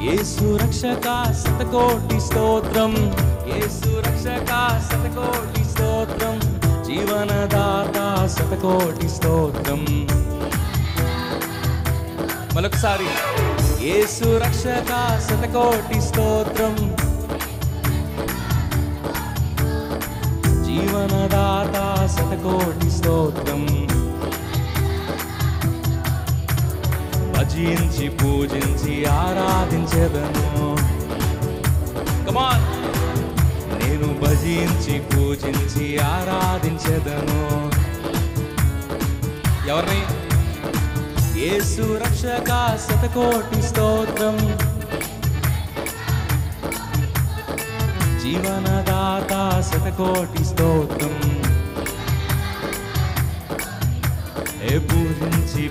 యేసు రక్షక శతకోటి స్తోత్రం యేసు రక్షక శతకోటి స్తోత్రం జీవనదాత శతకోటి స్తోత్రం మరొకసారి యేసు రక్షక శతకోటి స్తోత్రం జీవనదాత శతకోటి స్తోత్రం భజించి పూజించి ఆరాధించెదను కమాన్ నేను భజించి పూజించి ఆరాధించెదను ఎవరిని యేసు రక్షక శతకోటి స్తోత్రం జీవనదాత శతకోటి స్తోత్రం ఏ పూజించి